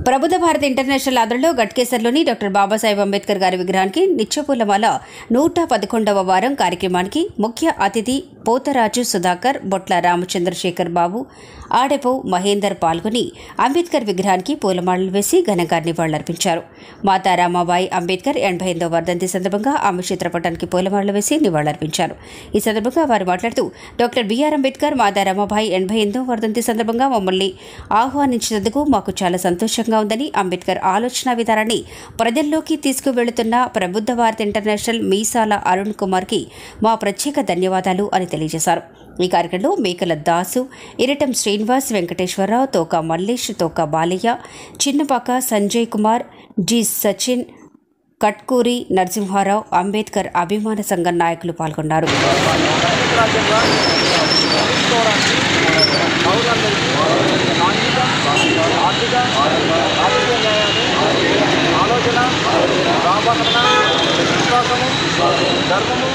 ప్రబుద్ధ Bharat international ఆధ్వర్యంలో గట్కేసర్లోని doctor Babasaheb Ambedkar గారి విగ్రహానికి నిత్యపూలమాల నూట పదకొండవ వారం కార్యక్రమానికి ముఖ్య అతిథి పోతరాజు సుధాకర్ బొట్ల రామచంద్రశేఖర్ బాబు ఆడెపో మహేందర్ పాల్గొని అంబేద్కర్ విగ్రహానికి పూలమాలలు వేసి ఘనంగా నివాళులర్పించారు మాతా రామాబాయి అంబేద్కర్ ఎనభై ఎనిమిదవ వర్ధంతి సందర్భంగా ఆమె చిత్రపటానికి పూలమాలలు వేసి నివాళులర్పించారు ఈ సందర్భంగా వారు మాట్లాడుతూ డాక్టర్ బిఆర్ అంబేద్కర్ మాతా రామాబాయి ఎనభై ఎనిమిదవ వర్ధంతి సందర్భంగా మమ్మల్ని ఆహ్వానించినందుకు మాకు చాలా సంతోషంగా ఉందని అంబేద్కర్ ఆలోచన విధానాన్ని ప్రజల్లోకి తీసుకువెళుతున్న ప్రబుద్ధ భారత్ ఇంటర్నేషనల్ మీసాల అరుణ్ కుమార్కి మా ప్రత్యేక ధన్యవాదాలు అని తెలియజేశారు ఈ కార్యక్రమంలో మేకల దాసు ఇరటం శ్రీనివాస్ వెంకటేశ్వరరావు తోక మల్లేష్ తోక బాలయ్య చిన్నపాక సంజయ్ కుమార్ జి సచిన్ కట్కూరి నరసింహారావు అంబేద్కర్ అభిమాన సంఘం నాయకులు పాల్గొన్నారు రాజ్యంగా తీసుకోవడానికి పౌరులందరికీ సాంఘిక ఆర్థిక రాజకీయ న్యాయాన్ని ఆలోచన రాబోతున్న విశ్వాసము ధర్మము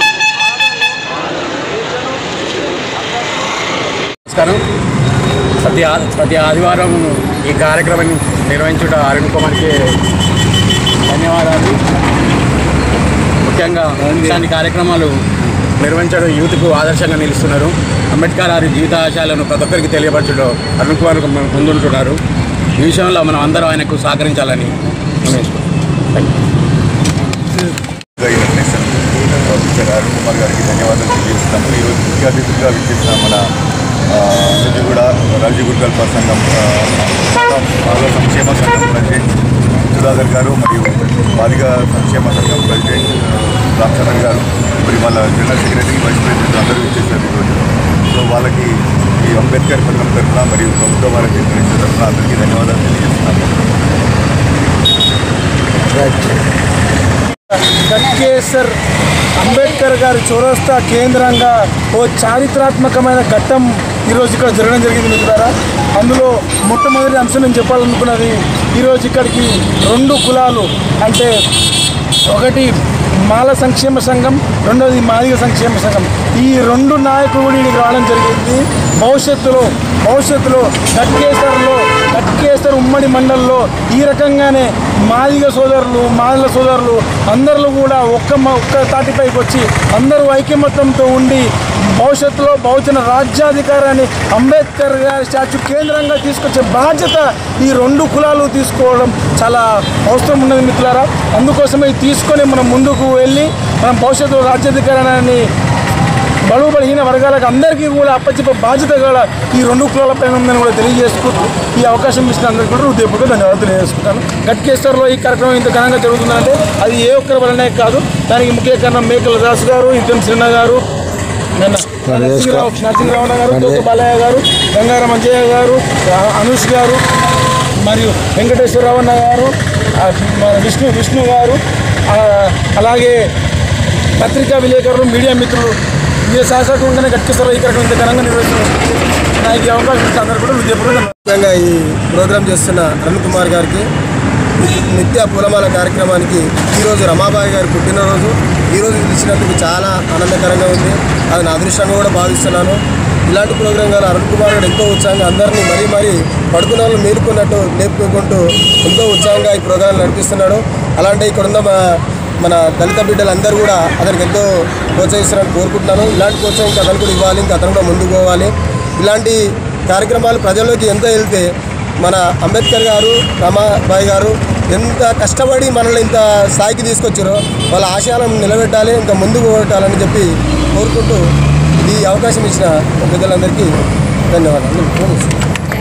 నమస్కారం ప్రతి ఆ- ప్రతి ఆదివారం ఈ కార్యక్రమం నిర్వహించుట అరుణ్ కుమార్కి ధన్యవాదాలు ముఖ్యంగా ఇలాంటి కార్యక్రమాలు నిర్వహించడం యూత్కు ఆదర్శంగా నిలుస్తున్నారు అంబేద్కర్ గారి జీవితాశయాలను ప్రతి ఒక్కరికి తెలియపరచడం అరుణ్ కుమార్ ముందుంటున్నారు ఈ విషయంలో మనం అందరం ఆయనకు సహకరించాలని నిర్ణయించుకున్నాం ఇంటర్నేషనల్ ప్రొఫెసర్ అరుణ్ కుమార్ గారికి ధన్యవాదాలు తెలియజేస్తున్నాము ఈరోజు ముఖ్య అతిథిగా విచ్చేసిన మన ఆ, రాజుగూడ రాజుగూడ కల్ప సంఘం ఆ, బాల సంక్షేమ సంఘం ప్రెసిడెంట్ సుధాకర్ గారు మరియు బాలిక సంక్షేమ సంఘం ప్రెసిడెంట్ రామచంద్రన్ గారు మరి వాళ్ళ జనరల్ సెక్రటరీ వైస్ ప్రెసిడెంట్ అందరూ ఇచ్చేసారు ఈరోజు సో వాళ్ళకి ఈ అంబేద్కర్ పథకం తరఫున మరియు ప్రభుత్వ భారత ఇంటర్నేషనల్ తరఫున అందరికీ ధన్యవాదాలు తెలియజేస్తున్నాము గట్కేసర్ అంబేద్కర్ గారి చౌరస్తా కేంద్రంగా ఓ చారిత్రాత్మకమైన ఘట్టం ఈరోజు ఇక్కడ జరగడం జరిగింది మిత్రులారా అందులో మొట్టమొదటి అంశం నేను చెప్పాలనుకున్నది ఈరోజు ఇక్కడికి రెండు కులాలు అంటే ఒకటి మాల సంక్షేమ సంఘం రెండవది మాదిగ సంక్షేమ సంఘం ఈ రెండు నాయకులు కూడా ఇక్కడికి రావడం జరిగింది భవిష్యత్తులో భవిష్యత్తులో గట్కేసర్లో గట్కేసర్ ఉమ్మడి మండలంలో ఈ రకంగానే మాదిగ సోదరులు మాదిల సోదరులు అందరూ కూడా ఒక్క మ- ఒక్క తాటిపైకి వచ్చి అందరూ ఐకమత్యంతో ఉండి భవిష్యత్తులో బహుజన రాజ్యాధికారాన్ని అంబేద్కర్ గారి స్టాచ్యూ కేంద్రంగా తీసుకొచ్చే బాధ్యత ఈ రెండు కులాలు తీసుకోవడం చాలా అవసరం ఉన్నది మిత్రులారా అందుకోసమే ఇది తీసుకొని మనం ముందుకు వెళ్ళి మనం భవిష్యత్తులో రాజ్యాధికారాన్ని బడుగు బలహీన వర్గాలకు అందరికీ కూడా అప్పచెప్పే బాధ్యత కూడా ఈ రెండు కులాల పైన ఉందని కూడా తెలియజేసుకుంటూ ఈ అవకాశం ఇచ్చిన అందరికీ కూడా హృదయపూర్వక ధన్యవాదాలు తెలియజేసుకుంటాను గట్కేశ్వర్లో ఈ కార్యక్రమం ఇంత ఘనంగా జరుగుతుందంటే అది ఏ ఒక్కరి వలనే కాదు దానికి ముఖ్య కారణం మేకల దాస్ గారు ఇద్దరు శ్రీన గారు నిన్న నరసింహరావు నరసింహరావు గారు తోక బాలయ్య గారు గంగారం అంజయ్య గారు ఆ- అనుష్ గారు మరియు వెంకటేశ్వరరావు అన్న గారు ఆ, మన విష్ణు విష్ణు గారు ఆ, అలాగే పత్రికా విలేకరులు మీడియా మిత్రులు ఈ సహసంగానే గట్టిస్తారు ఈ కార్యక్రమం ఇంత ఘనంగా నిర్వహిస్తున్నారు నాకు ఈ అవకాశం ఇచ్చిన అందరూ కూడా హృదయపూర్వక ముఖ్యంగా ఈ ప్రోగ్రాం చేస్తున్న అరుణ్ కుమార్ గారికి నిత్య పూలమాల కార్యక్రమానికి ఈరోజు రమాబాయి గారి పుట్టినరోజు ఈరోజు పిలిచినందుకు చాలా ఆనందకరంగా ఉంది అది నా అదృష్టంగా కూడా భావిస్తున్నాను ఇలాంటి ప్రోగ్రాం గారు అరుణ్ కుమార్ గారు ఎంతో ఉత్సాహంగా అందరినీ మరీ మరీ పడుకున్న వాళ్ళు మేలుకున్నట్టు లేపుకుంటూ ఎంతో ఉత్సాహంగా ఈ ప్రోగ్రాం నడిపిస్తున్నాడు అలాంటి ఇక్కడ ఉన్న మా మన దళిత బిడ్డలందరూ కూడా అతనికి ఎంతో ప్రోత్సహిస్తున్నారని కోరుకుంటున్నాను ఇలాంటి ప్రోత్సాహం ఇంకా అతను కూడా ఇవ్వాలి ఇంకా అతను కూడా ముందుకు పోవాలి ఇలాంటి కార్యక్రమాలు ప్రజల్లోకి ఎంత వెళ్తే మన అంబేద్కర్ గారు రమాబాయి గారు ఎంత కష్టపడి మనల్ని ఇంత స్థాయికి తీసుకొచ్చారో వాళ్ళ ఆశయాలను నిలబెట్టాలి ఇంకా ముందుకు పోగొట్టాలని చెప్పి కోరుకుంటూ ఈ అవకాశం ఇచ్చిన పెద్దలందరికీ ధన్యవాదాలు